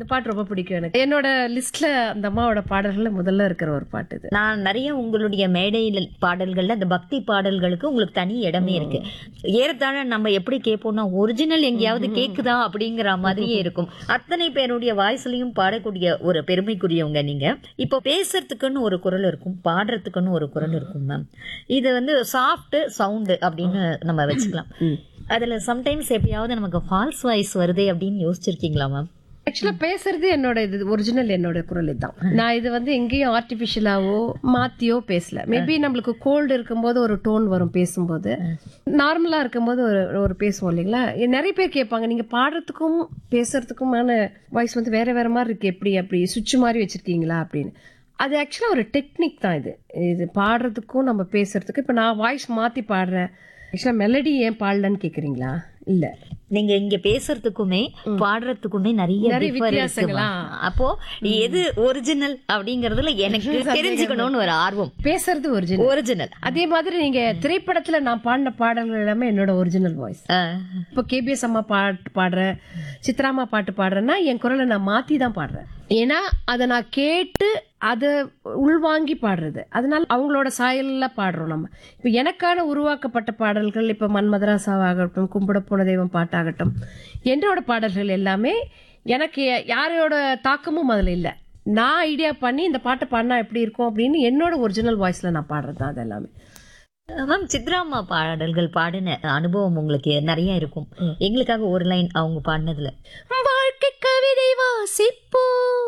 பாட்டு ரொம்ப பிடிக்கும் எனக்கு என்னோட லிஸ்ட்ல அந்த அம்மாவோட பாடல்கள்ல முதல்ல இருக்கிற ஒரு பாட்டு இது நான் நிறைய உங்களுடைய மேடையில் பாடல்கள்ல அந்த பக்தி பாடல்களுக்கு உங்களுக்கு தனி இடமே இருக்கு ஏறத்தாழ நம்ம எப்படி கேட்போம்னா ஒரிஜினல் எங்கேயாவது கேக்குதா அப்படிங்கிற மாதிரியே இருக்கும் அத்தனை பேருடைய வாய்ஸ்லயும் பாடக்கூடிய ஒரு பெருமைக்குரியவங்க நீங்க இப்போ பேசுறதுக்குன்னு ஒரு குரல் இருக்கும் பாடுறதுக்குன்னு ஒரு குரல் இருக்கும் மேம் இது வந்து சாஃப்ட் சவுண்டு அப்படின்னு நம்ம வச்சுக்கலாம் அதுல சம்டைம்ஸ் எப்பயாவது நமக்கு ஃபால்ஸ் வாய்ஸ் வருதே அப்படின்னு யோசிச்சிருக்கீங்களா மேம் ஆக்சுவலா பேசுறது என்னோட இது ஒரிஜினல் என்னோட குரல் இதுதான் நான் இது வந்து எங்கேயும் ஆர்டிபிஷியலாவோ மாத்தியோ பேசல மேபி நம்மளுக்கு கோல்டு இருக்கும்போது ஒரு டோன் வரும் பேசும்போது நார்மலா இருக்கும்போது ஒரு ஒரு பேசுவோம் இல்லைங்களா நிறைய பேர் கேட்பாங்க நீங்க பாடுறதுக்கும் பேசுறதுக்குமான வாய்ஸ் வந்து வேற வேற மாதிரி இருக்கு எப்படி அப்படி சுவிட்ச் மாதிரி வச்சிருக்கீங்களா அப்படின்னு அது ஆக்சுவலா ஒரு டெக்னிக் தான் இது இது பாடுறதுக்கும் நம்ம பேசுறதுக்கும் இப்ப நான் வாய்ஸ் மாத்தி பாடுறேன் ஆக்சுவலா மெலடி ஏன் பாடலன்னு கேக்குறீங்களா இல்ல நீங்க இங்க பேசுறதுக்குமே பாடுறதுக்குமே நிறைய நிறைய differ இருக்கு வித்தியாசங்களா? ma'am. அப்போ எது ஒரிஜினல் அப்படிங்கறதுல எனக்கு தெரிஞ்சுக்கணும்னு ஒரு ஆர்வம் பேசுறது ஒரிஜினல் ஒரிஜினல் அதே மாதிரி நீங்க திரைப்படத்துல நான் பாடின பாடல்கள் எல்லாமே என்னோட ஒரிஜினல் வாய்ஸ் இப்போ கேபிஎஸ் அம்மா பாட்டு பாடுறேன் சித்ராமா பாட்டு பாடுறேன்னா என் குரலை நான் மாத்தி தான் பாடுறேன் ஏன்னா அதை நான் கேட்டு அதை உள்வாங்கி பாடுறது அதனால அவங்களோட சாயல்ல பாடுறோம் நம்ம இப்போ எனக்கான உருவாக்கப்பட்ட பாடல்கள் இப்போ மன்மதராசாவாகட்டும் கும்பிட போன தெய்வம் பாட்டாகட்டும் என்னோட பாடல்கள் எல்லாமே எனக்கு யாரோட தாக்கமும் அதில் இல்லை நான் ஐடியா பண்ணி இந்த பாட்டை பாடினா எப்படி இருக்கும் அப்படின்னு என்னோட ஒரிஜினல் வாய்ஸ்ல நான் பாடுறது தான் அது எல்லாமே மேம் சித்ராம்மா பாடல்கள் பாடின அனுபவம் உங்களுக்கு நிறைய இருக்கும் எங்களுக்காக ஒரு லைன் அவங்க பாடினதுல வாழ்க்கை கவிதை வாசிப்போம்